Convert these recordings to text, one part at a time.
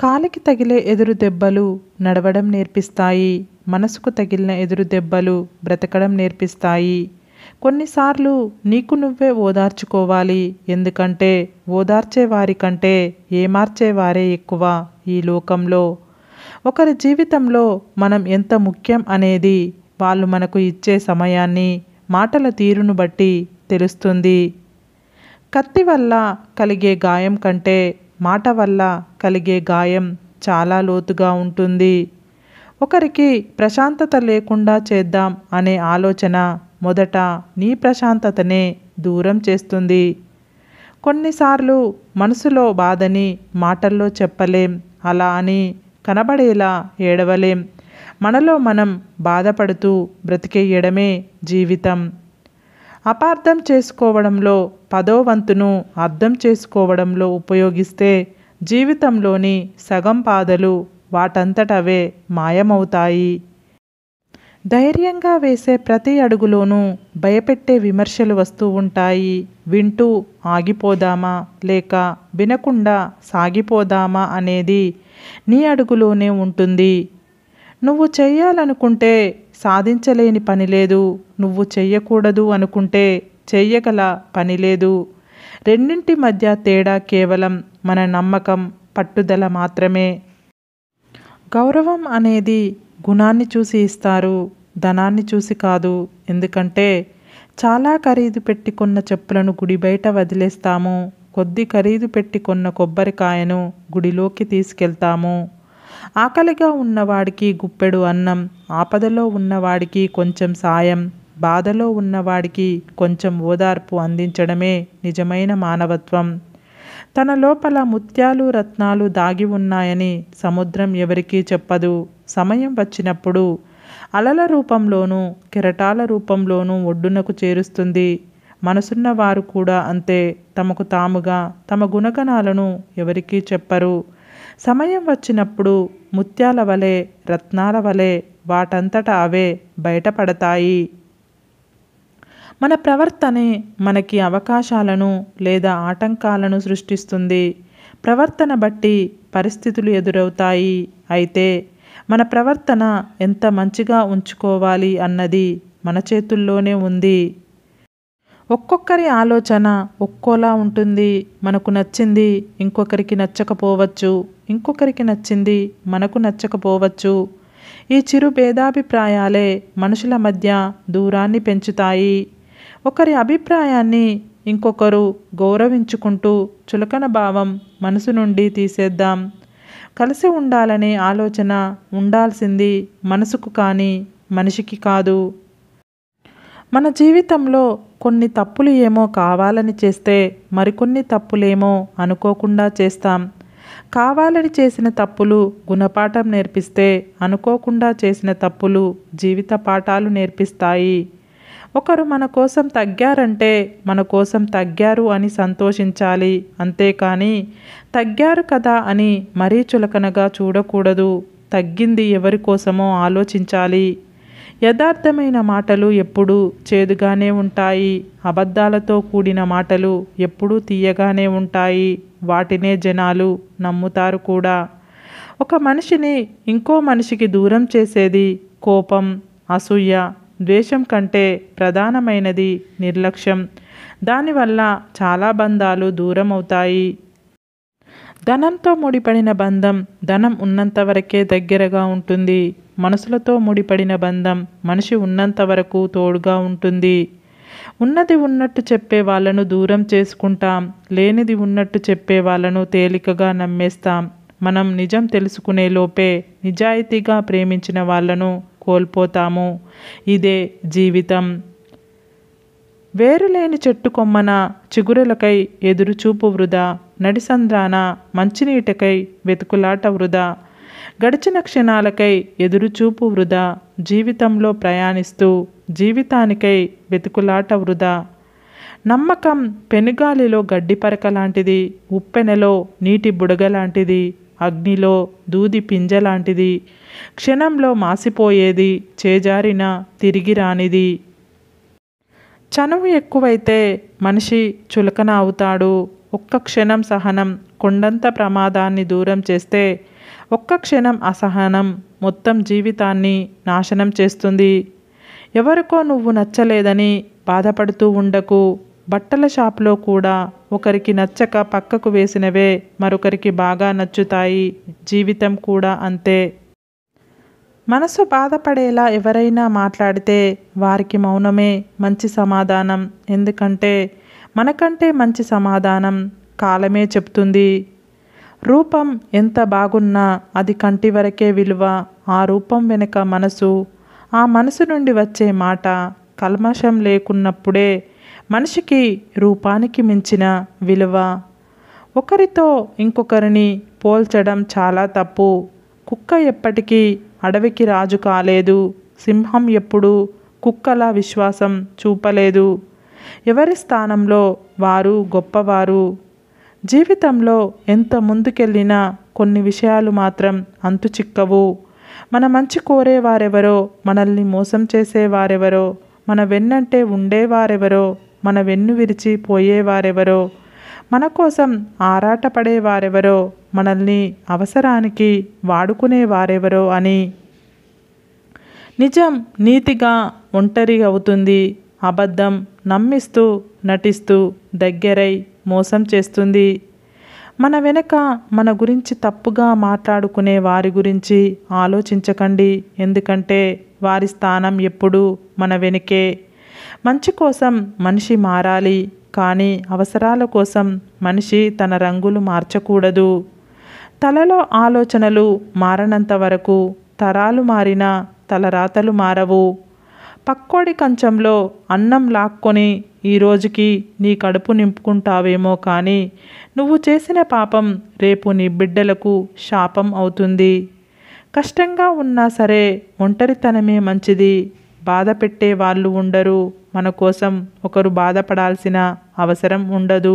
కాలికి తగిలే ఎదురు దెబ్బలు నడవడం నేర్పిస్తాయి మనసుకు తగిలిన ఎదురు దెబ్బలు బ్రతకడం నేర్పిస్తాయి కొన్నిసార్లు నీకు నువ్వే ఓదార్చుకోవాలి ఎందుకంటే ఓదార్చే వారి కంటే ఏమార్చేవారే ఎక్కువ ఈ లోకంలో ఒకరి జీవితంలో మనం ఎంత ముఖ్యం అనేది వాళ్ళు మనకు ఇచ్చే సమయాన్ని మాటల తీరును బట్టి తెలుస్తుంది కత్తి వల్ల కలిగే గాయం కంటే మాట వల్ల కలిగే గాయం చాలా లోతుగా ఉంటుంది ఒకరికి ప్రశాంతత లేకుండా చేద్దాం అనే ఆలోచన మొదట నీ ప్రశాంతతనే దూరం చేస్తుంది కొన్నిసార్లు మనసులో బాధని మాటల్లో చెప్పలేం అలా అని కనబడేలా ఏడవలేం మనలో మనం బాధపడుతూ బ్రతికేయడమే జీవితం అపార్థం చేసుకోవడంలో పదో వంతును అర్థం చేసుకోవడంలో ఉపయోగిస్తే జీవితంలోని సగం బాధలు వాటంతటవే మాయమవుతాయి ధైర్యంగా వేసే ప్రతి అడుగులోనూ భయపెట్టే విమర్శలు వస్తూ ఉంటాయి వింటూ ఆగిపోదామా లేక వినకుండా సాగిపోదామా అనేది నీ అడుగులోనే ఉంటుంది నువ్వు చెయ్యాలనుకుంటే సాధించలేని పని లేదు నువ్వు చెయ్యకూడదు అనుకుంటే చెయ్యగల పని లేదు రెండింటి మధ్య తేడా కేవలం మన నమ్మకం పట్టుదల మాత్రమే గౌరవం అనేది గుణాన్ని చూసి ఇస్తారు ధనాన్ని చూసి కాదు ఎందుకంటే చాలా ఖరీదు పెట్టి కొన్న చెప్పులను గుడి బయట వదిలేస్తాము కొద్ది ఖరీదు పెట్టి కొన్న కొబ్బరికాయను గుడిలోకి తీసుకెళ్తాము ఆకలిగా ఉన్నవాడికి గుప్పెడు అన్నం ఆపదలో ఉన్నవాడికి కొంచెం సాయం బాధలో ఉన్నవాడికి కొంచెం ఓదార్పు అందించడమే నిజమైన మానవత్వం తన లోపల ముత్యాలు రత్నాలు దాగి ఉన్నాయని సముద్రం ఎవరికీ చెప్పదు సమయం వచ్చినప్పుడు అలల రూపంలోనూ కెరటాల రూపంలోనూ ఒడ్డునకు చేరుస్తుంది మనసున్న వారు కూడా అంతే తమకు తాముగా తమ గుణగణాలను ఎవరికీ చెప్పరు సమయం వచ్చినప్పుడు ముత్యాల వలె రత్నాల వలె వాటంతట అవే బయటపడతాయి మన ప్రవర్తనే మనకి అవకాశాలను లేదా ఆటంకాలను సృష్టిస్తుంది ప్రవర్తన బట్టి పరిస్థితులు ఎదురవుతాయి అయితే మన ప్రవర్తన ఎంత మంచిగా ఉంచుకోవాలి అన్నది మన చేతుల్లోనే ఉంది ఒక్కొక్కరి ఆలోచన ఒక్కోలా ఉంటుంది మనకు నచ్చింది ఇంకొకరికి నచ్చకపోవచ్చు ఇంకొకరికి నచ్చింది మనకు నచ్చకపోవచ్చు ఈ చిరు భేదాభిప్రాయాలే మనుషుల మధ్య దూరాన్ని పెంచుతాయి ఒకరి అభిప్రాయాన్ని ఇంకొకరు గౌరవించుకుంటూ చులకన భావం మనసు నుండి తీసేద్దాం కలిసి ఉండాలనే ఆలోచన ఉండాల్సింది మనసుకు కానీ మనిషికి కాదు మన జీవితంలో కొన్ని తప్పులు ఏమో కావాలని చేస్తే మరికొన్ని తప్పులేమో అనుకోకుండా చేస్తాం కావాలని చేసిన తప్పులు గుణపాఠం నేర్పిస్తే అనుకోకుండా చేసిన తప్పులు జీవిత పాఠాలు నేర్పిస్తాయి ఒకరు మన కోసం తగ్గారంటే మన కోసం తగ్గారు అని సంతోషించాలి అంతేకాని తగ్గారు కదా అని మరీ చులకనగా చూడకూడదు తగ్గింది ఎవరి కోసమో ఆలోచించాలి యథార్థమైన మాటలు ఎప్పుడూ చేదుగానే ఉంటాయి అబద్ధాలతో కూడిన మాటలు ఎప్పుడూ తీయగానే ఉంటాయి వాటినే జనాలు నమ్ముతారు కూడా ఒక మనిషిని ఇంకో మనిషికి దూరం చేసేది కోపం అసూయ ద్వేషం కంటే ప్రధానమైనది నిర్లక్ష్యం దానివల్ల చాలా బంధాలు దూరం అవుతాయి ధనంతో ముడిపడిన బంధం ధనం ఉన్నంత వరకే దగ్గరగా ఉంటుంది మనసులతో ముడిపడిన బంధం మనిషి ఉన్నంత వరకు తోడుగా ఉంటుంది ఉన్నది ఉన్నట్టు చెప్పే వాళ్ళను దూరం చేసుకుంటాం లేనిది ఉన్నట్టు చెప్పే వాళ్ళను తేలికగా నమ్మేస్తాం మనం నిజం తెలుసుకునే లోపే నిజాయితీగా ప్రేమించిన వాళ్ళను కోల్పోతాము ఇదే జీవితం వేరులేని చెట్టు కొమ్మన చిగురులకై ఎదురుచూపు వృధా నడిసంద్రాన మంచినీటకై వెతుకులాట వృధా గడిచిన క్షణాలకై ఎదురుచూపు వృధా జీవితంలో ప్రయాణిస్తూ జీవితానికై వెతుకులాట వృధా నమ్మకం పెనుగాలిలో గడ్డిపరక లాంటిది ఉప్పెనలో నీటి బుడగ లాంటిది అగ్నిలో దూది పింజ లాంటిది క్షణంలో మాసిపోయేది చేజారిన తిరిగి రానిది చనువు ఎక్కువైతే మనిషి చులకన అవుతాడు ఒక్క క్షణం సహనం కొండంత ప్రమాదాన్ని దూరం చేస్తే ఒక్క క్షణం అసహనం మొత్తం జీవితాన్ని నాశనం చేస్తుంది ఎవరికో నువ్వు నచ్చలేదని బాధపడుతూ ఉండకు బట్టల షాప్లో కూడా ఒకరికి నచ్చక పక్కకు వేసినవే మరొకరికి బాగా నచ్చుతాయి జీవితం కూడా అంతే మనసు బాధపడేలా ఎవరైనా మాట్లాడితే వారికి మౌనమే మంచి సమాధానం ఎందుకంటే మనకంటే మంచి సమాధానం కాలమే చెప్తుంది రూపం ఎంత బాగున్నా అది కంటి వరకే విలువ ఆ రూపం వెనుక మనసు ఆ మనసు నుండి వచ్చే మాట కల్మషం లేకున్నప్పుడే మనిషికి రూపానికి మించిన విలువ ఒకరితో ఇంకొకరిని పోల్చడం చాలా తప్పు కుక్క ఎప్పటికీ అడవికి రాజు కాలేదు సింహం ఎప్పుడు కుక్కల విశ్వాసం చూపలేదు ఎవరి స్థానంలో వారు గొప్పవారు జీవితంలో ఎంత ముందుకెళ్ళినా కొన్ని విషయాలు మాత్రం అంతు చిక్కవు మన మంచి కోరేవారెవరో మనల్ని మోసం చేసేవారెవరో మన వెన్నంటే ఉండేవారెవరో మన వెన్ను విరిచి పోయేవారెవరో మన కోసం ఆరాటపడేవారెవరో మనల్ని అవసరానికి వాడుకునేవారెవరో అని నిజం నీతిగా ఒంటరి అవుతుంది అబద్ధం నమ్మిస్తూ నటిస్తూ దగ్గరై మోసం చేస్తుంది మన వెనక మన గురించి తప్పుగా మాట్లాడుకునే వారి గురించి ఆలోచించకండి ఎందుకంటే వారి స్థానం ఎప్పుడూ మన వెనుకే మంచి కోసం మనిషి మారాలి కానీ అవసరాల కోసం మనిషి తన రంగులు మార్చకూడదు తలలో ఆలోచనలు మారనంత వరకు తరాలు మారినా తలరాతలు మారవు పక్కోడి కంచంలో అన్నం లాక్కొని ఈ రోజుకి నీ కడుపు నింపుకుంటావేమో కానీ నువ్వు చేసిన పాపం రేపు నీ బిడ్డలకు శాపం అవుతుంది కష్టంగా ఉన్నా సరే ఒంటరితనమే మంచిది బాధ పెట్టే వాళ్ళు ఉండరు మన కోసం ఒకరు బాధపడాల్సిన అవసరం ఉండదు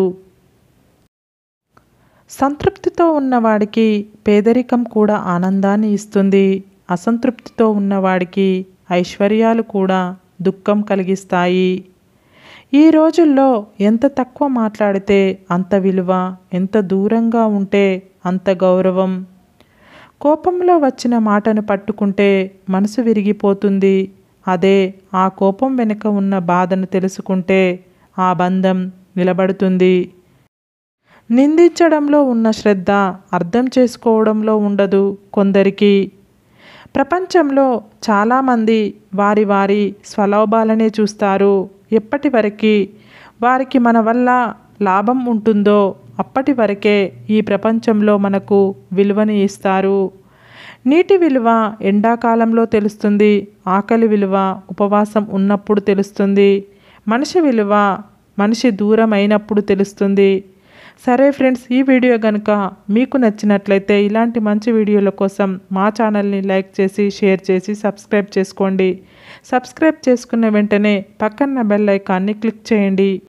సంతృప్తితో ఉన్నవాడికి పేదరికం కూడా ఆనందాన్ని ఇస్తుంది అసంతృప్తితో ఉన్నవాడికి ఐశ్వర్యాలు కూడా దుఃఖం కలిగిస్తాయి ఈ రోజుల్లో ఎంత తక్కువ మాట్లాడితే అంత విలువ ఎంత దూరంగా ఉంటే అంత గౌరవం కోపంలో వచ్చిన మాటను పట్టుకుంటే మనసు విరిగిపోతుంది అదే ఆ కోపం వెనుక ఉన్న బాధను తెలుసుకుంటే ఆ బంధం నిలబడుతుంది నిందించడంలో ఉన్న శ్రద్ధ అర్థం చేసుకోవడంలో ఉండదు కొందరికి ప్రపంచంలో చాలామంది వారి వారి స్వలాభాలనే చూస్తారు ఎప్పటి వరకు వారికి మన వల్ల లాభం ఉంటుందో అప్పటి వరకే ఈ ప్రపంచంలో మనకు విలువని ఇస్తారు నీటి విలువ ఎండాకాలంలో తెలుస్తుంది ఆకలి విలువ ఉపవాసం ఉన్నప్పుడు తెలుస్తుంది మనిషి విలువ మనిషి దూరం అయినప్పుడు తెలుస్తుంది సరే ఫ్రెండ్స్ ఈ వీడియో కనుక మీకు నచ్చినట్లయితే ఇలాంటి మంచి వీడియోల కోసం మా ఛానల్ని లైక్ చేసి షేర్ చేసి సబ్స్క్రైబ్ చేసుకోండి సబ్స్క్రైబ్ చేసుకున్న వెంటనే పక్కన బెల్ ఐకాన్ని క్లిక్ చేయండి